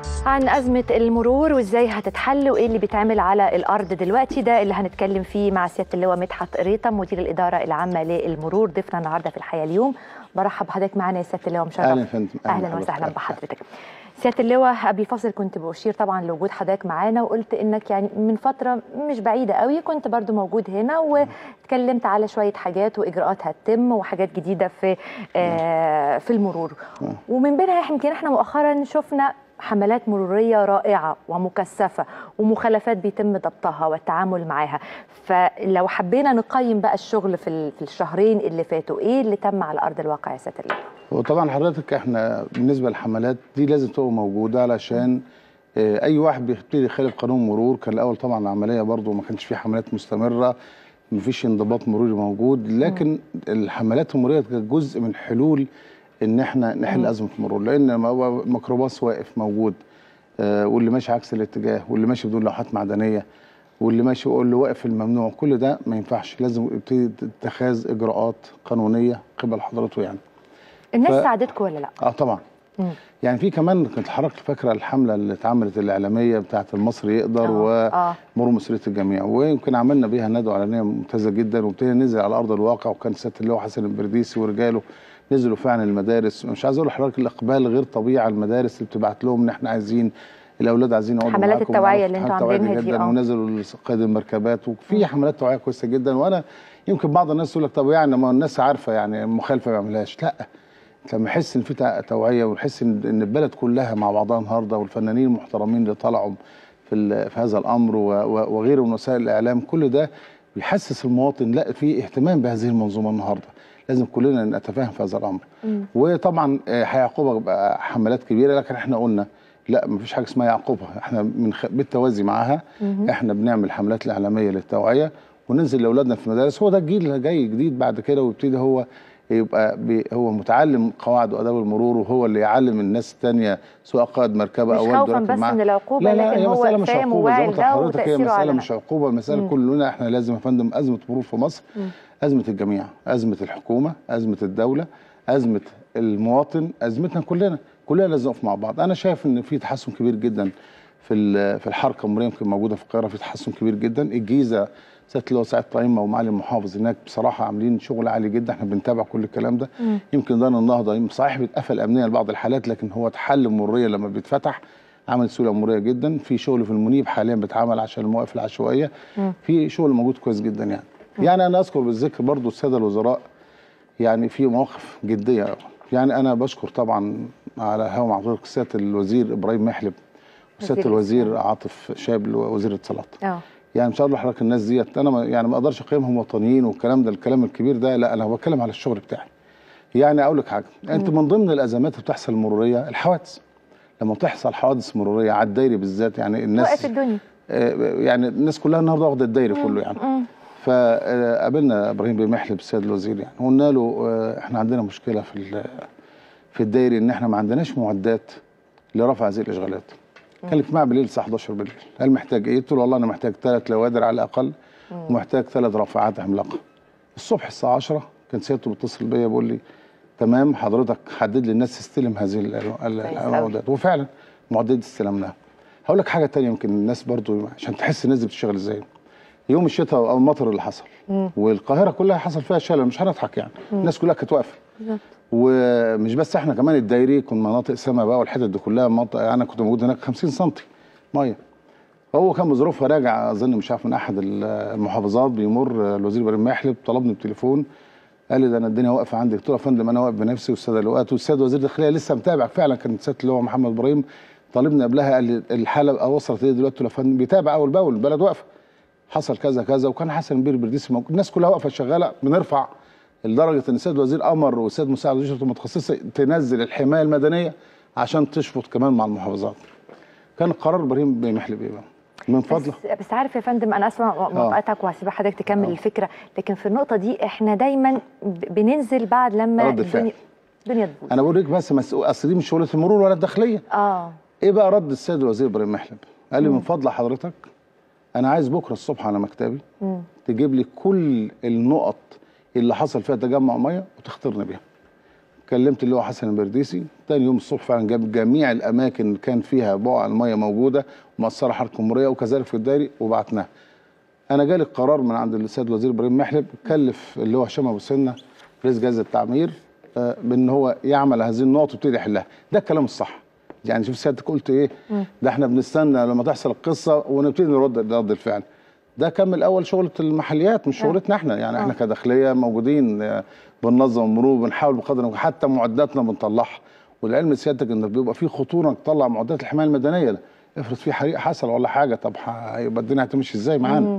عن أزمة المرور وإزاي هتتحل وإيه اللي بيتعمل على الأرض دلوقتي ده اللي هنتكلم فيه مع سيادة اللواء مدحت قريطة مدير الإدارة العامة للمرور ضيفنا النهاردة في الحياة اليوم برحب بحضرتك معانا يا سيادة اللواء مشرف اهلا يا فندم أهلا وسهلا بحضرتك سيادة اللواء قبل الفصل كنت بأشير طبعا لوجود حضرتك معانا وقلت انك يعني من فترة مش بعيدة قوي كنت برضو موجود هنا واتكلمت على شوية حاجات وإجراءات هتتم وحاجات جديدة في آه في المرور ومن بينها يمكن احنا مؤخرا شفنا حملات مرورية رائعة ومكثفة ومخالفات بيتم ضبطها والتعامل معاها فلو حبينا نقيم بقى الشغل في في الشهرين اللي فاتوا ايه اللي تم على ارض الواقع يا سياده اللواء وطبعا حضرتك احنا بالنسبه للحملات دي لازم تبقى موجوده علشان اه اي واحد بيبتدي يخالف قانون مرور كان الاول طبعا العمليه برضو ما كانش في حملات مستمره ما فيش انضباط مروري موجود لكن م. الحملات المروريه كانت جزء من حلول ان احنا نحل م. ازمه المرور لان ميكروباص واقف موجود اه واللي ماشي عكس الاتجاه واللي ماشي بدون لوحات معدنيه واللي ماشي واللي واقف الممنوع كل ده ما ينفعش لازم يبتدي اتخاذ اجراءات قانونيه قبل حضرته يعني الناس ف... ساعدتكم ولا لا؟ اه طبعا مم. يعني في كمان كنت حضرتك فاكره الحمله اللي اتعملت الاعلاميه بتاعه المصري يقدر ومرور مسؤوليه الجميع ويمكن عملنا بيها ندوه اعلانيه ممتازه جدا وابتدينا ننزل على ارض الواقع وكان سياده اللواء حسن البرديسي ورجاله نزلوا فعلا المدارس مش عايز اقول لحضرتك الاقبال غير طبيعي على المدارس اللي بتبعت لهم ان احنا عايزين الاولاد عايزين يقعدوا حملات التوعيه اللي انتم عاملينها دي اه ونزلوا قيد المركبات وفي حملات توعيه كويسه جدا وانا يمكن بعض الناس يقول لك طب يعني ما الناس عارفه يعني المخالفه ما يعملهاش لا لما يحس ان في توعيه ويحس ان البلد كلها مع بعضها النهارده والفنانين المحترمين اللي طلعوا في في هذا الامر وغيره من وسائل الاعلام كل ده بيحسس المواطن لا في اهتمام بهذه المنظومه النهارده لازم كلنا نتفاهم في هذا الامر م. وطبعا هيعقبها حملات كبيره لكن احنا قلنا لا مفيش حاجه اسمها يعقوبها احنا من خ... بالتوازي معاها مم. احنا بنعمل حملات الاعلاميه للتوعيه وننزل لاولادنا في المدارس هو ده الجيل اللي جاي جديد بعد كده ويبتدي هو يبقى بي هو متعلم قواعد واداب المرور وهو اللي يعلم الناس الثانيه سواء قائد مركبه او مش خوفا بس من العقوبه لا لا لكن هو مش فاهم وواعي ده وتاثيره هي مساله مش عقوبه مساله كلنا احنا لازم يا فندم ازمه مرور في مصر مم. ازمه الجميع ازمه الحكومه ازمه الدوله ازمه المواطن ازمتنا كلنا كلنا لازم نقف مع بعض انا شايف ان في تحسن كبير جدا في في الحركه المروريه يمكن موجوده في القاهره في تحسن كبير جدا الجيزه سياده اللواء سعيد طعيمه ومعالي المحافظ هناك بصراحه عاملين شغل عالي جدا احنا بنتابع كل الكلام ده م. يمكن دار النهضه صحيح بيتقفل امنيا لبعض الحالات لكن هو اتحل مروريه لما بيتفتح عمل سهوله مروريه جدا في شغل في المنيب حاليا بيتعمل عشان المواقف العشوائيه م. في شغل موجود كويس جدا يعني م. يعني انا اذكر بالذكر برضو الساده الوزراء يعني في مواقف جديه يعني انا بشكر طبعا على هوا مع حضرتك سياده الوزير ابراهيم محلب وسياده الوزير عاطف شاب وزير الاتصالات اه يعني مش هقول لحضرتك الناس ديت انا ما يعني ما اقدرش اقيمهم وطنيين والكلام ده الكلام الكبير ده لا انا بتكلم على الشغل بتاعي يعني اقول لك حاجه انت من ضمن الازمات اللي بتحصل المروريه الحوادث لما بتحصل حوادث مروريه على الدايري بالذات يعني الناس وقف الدنيا يعني الناس كلها النهارده واخده الدايري كله يعني فقابلنا ابراهيم بن محلب السيد الوزير يعني قلنا له احنا عندنا مشكله في في الدايري ان احنا ما عندناش معدات لرفع هذه الاشغالات كان الاجتماع بالليل الساعه 11 بالليل قال محتاج ايه؟ قلت له والله انا محتاج ثلاث لوادر على الاقل ومحتاج ثلاث رافعات عملاقه الصبح الساعه 10 كان سيادته بيتصل بيا بيقول لي تمام حضرتك حدد لي الناس تستلم هذه المعدات وفعلا معدات استلمناها هقول لك حاجه ثانيه يمكن الناس برضو عشان تحس الناس دي بتشتغل ازاي يوم الشتاء او المطر اللي حصل مم. والقاهره كلها حصل فيها شلل مش هنضحك يعني مم. الناس كلها كانت واقفه ومش بس احنا كمان الدايري كنا مناطق سما بقى والحتت دي كلها مناطق انا كنت موجود هناك 50 سم ميه هو كان بظروفها راجع اظن مش عارف من احد المحافظات بيمر الوزير ابراهيم محلب طلبني بتليفون قال لي ده انا الدنيا واقفه عندي قلت له يا فندم انا واقف بنفسي والساده اللواءات والسيد وزير الداخليه لسه متابع فعلا كان سياده اللواء محمد ابراهيم طالبني قبلها قال لي الحاله وصلت ايه دلوقتي يا فندم بيتابع اول باول البلد واقفه حصل كذا كذا وكان حسن بير برديسي موجود الناس كلها واقفه شغاله بنرفع لدرجه ان السيد وزير امر والسيد مساعد وزير المتخصصه تنزل الحمايه المدنيه عشان تشفط كمان مع المحافظات. كان القرار ابراهيم بمحلب ايه بقى؟ من فضلك بس, بس عارف يا فندم انا اسمع موقعتك وهسيب حضرتك تكمل أوه. الفكره لكن في النقطه دي احنا دايما بننزل بعد لما رد الدنيا الدنيا تبوظ انا بقول لك بس مسؤول اصل دي مش شغله المرور ولا الداخليه اه ايه بقى رد السيد الوزير ابراهيم محلب؟ قال لي من فضل حضرتك انا عايز بكره الصبح على مكتبي مم. تجيب لي كل النقط اللي حصل فيها تجمع ميه وتختارني بيها كلمت اللي هو حسن البرديسي تاني يوم الصبح فعلا جاب جميع الاماكن اللي كان فيها بقع الميه موجوده ومأثره حركه الجمهوريه وكذلك في الدايري وبعتناها انا جالي القرار من عند السيد الوزير ابراهيم محلب كلف اللي هو هشام ابو سنه رئيس جهاز التعمير آه، بان هو يعمل هذه النقط ويبتدي يحلها ده الكلام الصح يعني شوف سيادتك قلت ايه ده احنا بنستنى لما تحصل القصه ونبتدي نرد رد الفعل ده كان من الاول شغله المحليات مش شغلتنا احنا يعني احنا كداخليه موجودين آه، بننظم المرور بنحاول بقدر الإمكان، حتى معداتنا بنطلعها والعلم سيادتك ان بيبقى في خطوره انك تطلع معدات الحمايه المدنيه ده افرض في حريق حصل ولا حاجه طب هيبقى الدنيا هتمشي ازاي معانا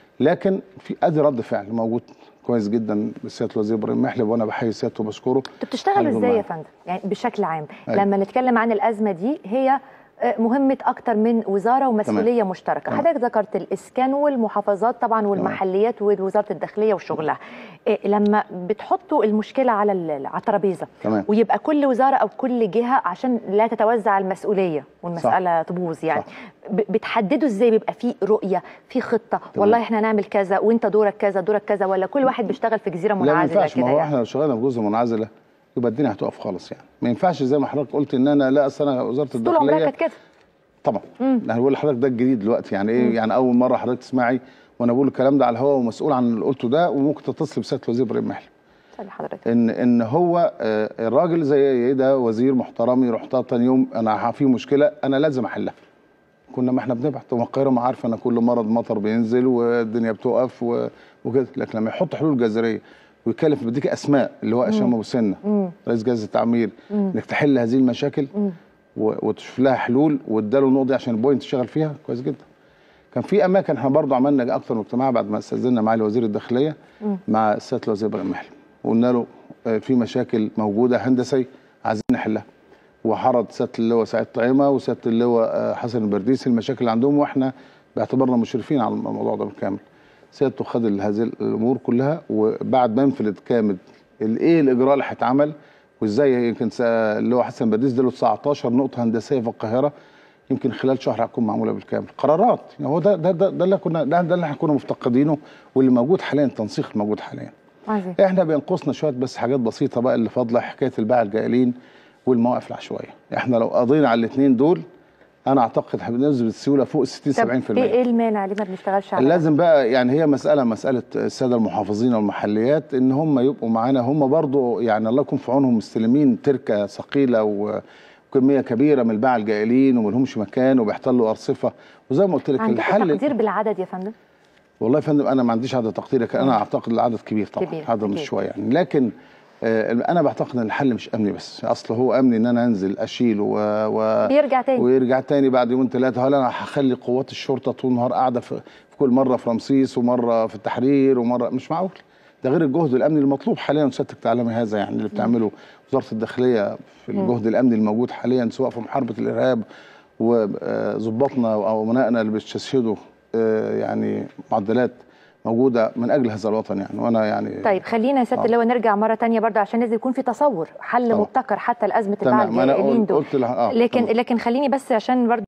لكن في ادي رد فعل موجود كويس جدا سياده الوزير ابراهيم محلب وانا بحيي سيادته وبشكره انتوا بتشتغلوا حلو ازاي يا معانا. فندم يعني بشكل عام أيوة. لما نتكلم عن الازمه دي هي آه، مهمه اكتر من وزاره ومسؤوليه مشتركه تمام. حضرتك ذكرت الاسكان والمحافظات طبعا والمحليات ووزاره الداخليه وشغلها إيه لما بتحطوا المشكله على ال- على الترابيزه تمام. ويبقى كل وزاره او كل جهه عشان لا تتوزع المسؤوليه والمساله تبوظ يعني صح. ب- بتحددوا ازاي بيبقى في رؤيه في خطه والله احنا هنعمل كذا وانت دورك كذا دورك كذا ولا كل واحد بيشتغل في جزيره لا ما منعزله ينفعش كده ما هو يعني احنا لو شغالنا في جزء منعزله يبقى الدنيا هتقف خالص يعني ما ينفعش زي ما حضرتك قلت ان انا لا اصل انا وزاره طول عمرها الداخليه كانت كده طبعا انا بقول لحضرتك ده الجديد دلوقتي يعني ايه يعني اول مره حضرتك تسمعي وانا بقول الكلام ده على الهواء ومسؤول عن اللي قلته ده وممكن تتصل بسياده الوزير ابراهيم محلب اتفضل حضرتك ان ان هو آه، الراجل زي ايه ده وزير محترم يروح تاني يوم انا في مشكله انا لازم احلها كنا ما احنا بنبعت وما القاهره ما عارفه ان كل مرض مطر بينزل والدنيا بتقف و- وكده لكن لما يحط حلول جذريه ويكلف بديك اسماء اللي هو هشام ابو سنه رئيس جهاز التعمير انك تحل هذه المشاكل و- وتشوف لها حلول واداله النقط دي عشان البوينت تشتغل فيها كويس جدا كان في اماكن احنا برضه عملنا اكتر من اجتماع بعد ما استاذنا معالي وزير الداخليه مع سياده الوزير ابراهيم محلب وقلنا له آه، في مشاكل موجوده هندسيه عايزين نحلها وحرض سياده اللواء سعيد طعيمه وسياده اللواء آه، حسن البرديسي المشاكل اللي عندهم واحنا باعتبارنا مشرفين على الموضوع ده بالكامل سيادته خد هذه الامور كلها وبعد ما ينفذ كامل ال- ايه الاجراء اللي هيتعمل وازاي يمكن سا- اللي هو حسن البرديسي اداله 19 نقطه هندسيه في القاهره يمكن خلال شهر هتكون معموله بالكامل قرارات يعني هو ده ده ده, ده اللي كنا ده, ده اللي احنا كنا مفتقدينه واللي موجود حاليا التنسيق الموجود حاليا عظيم احنا بينقصنا شويه بس حاجات بسيطه بقى اللي فاضله حكايه الباعة الجائلين والمواقف العشوائيه احنا لو قضينا على الاثنين دول انا اعتقد هننزل السيوله فوق 60 طب 70% ايه ايه المانع ليه ما بنشتغلش على ده؟ لازم بقى يعني هي مساله مساله الساده المحافظين والمحليات ان هم يبقوا معانا هم برضو يعني الله يكون في عونهم مستلمين تركه ثقيله وكميه كبيره من الباعة الجائلين وما لهمش مكان وبيحتلوا ارصفه وزي ما قلت لك عندكم الحل تقدير بالعدد يا فندم والله يا فندم انا ما عنديش عدد تقدير لكن انا اعتقد العدد كبير طبعا كبير، عدد أكيد. مش شويه يعني لكن آه انا بعتقد ان الحل مش امني بس اصل هو امني ان انا انزل اشيل و... و... بيرجع تاني ويرجع تاني بعد يومين ثلاثه هل انا هخلي قوات الشرطه طول النهار قاعده في... في كل مره في رمسيس ومره في التحرير ومره مش معقول ده غير الجهد الامني المطلوب حاليا وسيادتك تعلمي هذا يعني اللي بتعمله وزاره الداخليه في الجهد الامني الموجود حاليا سواء في محاربه الارهاب وظباطنا او امنائنا اللي بيستشهدوا آه، يعني معدلات موجوده من اجل هذا الوطن يعني وانا يعني طيب خلينا يا سياده آه. اللواء نرجع مره تانية برضه عشان لازم يكون في تصور حل طبعا. مبتكر حتى لازمه الباعة تمام ما انا الجائلين قلت, دول قلت لها اه لكن تمام. لكن خليني بس عشان برضه